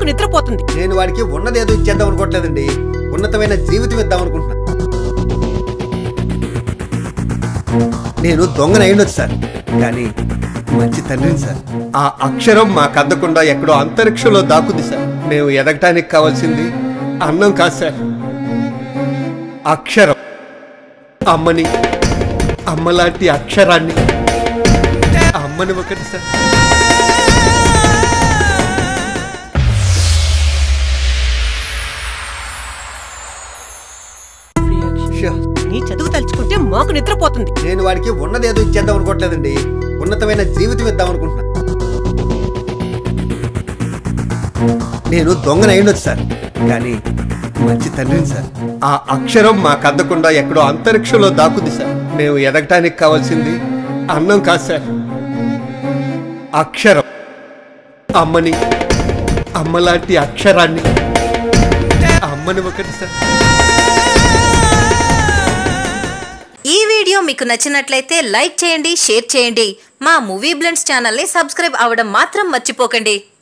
నిద్రపోతుంది నేను వాడికి ఉన్నదేదో ఇచ్చేద్దాం అనుకోవట్లేదండి ఉన్నతమైన జీవితం ఇద్దాం అనుకుంటున్నా నేను దొంగన అయ్యుండొచ్చు సార్ కానీ మంచి తండ్రిని సార్ ఆ అక్షరం మాకు అందకుండా ఎక్కడో అంతరిక్షంలో దాక్కుంది సార్ మేము ఎదగటానికి కావాల్సింది అన్నం కాదు సార్ అక్షరం అమ్మని అమ్మలాంటి అక్షరాన్ని అమ్మని ఒకటి సార్ షో. నీ చదువు తలుచుకుంటే మాకు నిద్రపోతుంది నేను వాడికి ఉన్నదేదో ఇచ్చేద్దాం అనుకోవట్లేదండి ఉన్నతమైన జీవితం ఇద్దాం అనుకుంటున్నా నేను దొంగన అయ్యుండొచ్చు సార్ కానీ మంచి తండ్రిని సార్ ఆ అక్షరం మాకు అందకుండా ఎక్కడో అంతరిక్షంలో దాక్కుంది సార్ మేము ఎదగటానికి కావాల్సింది అన్నం కాదు సార్ అక్షరం అమ్మని అమ్మలాంటి అక్షరాన్ని అమ్మని ఒకటి సార్ ఈ వీడియో మీకు నచ్చినట్లయితే లైక్ చేయండి షేర్ చేయండి మా మూవీ బ్లెండ్స్ ఛానల్ని సబ్స్క్రైబ్ అవ్వడం మాత్రం మర్చిపోకండి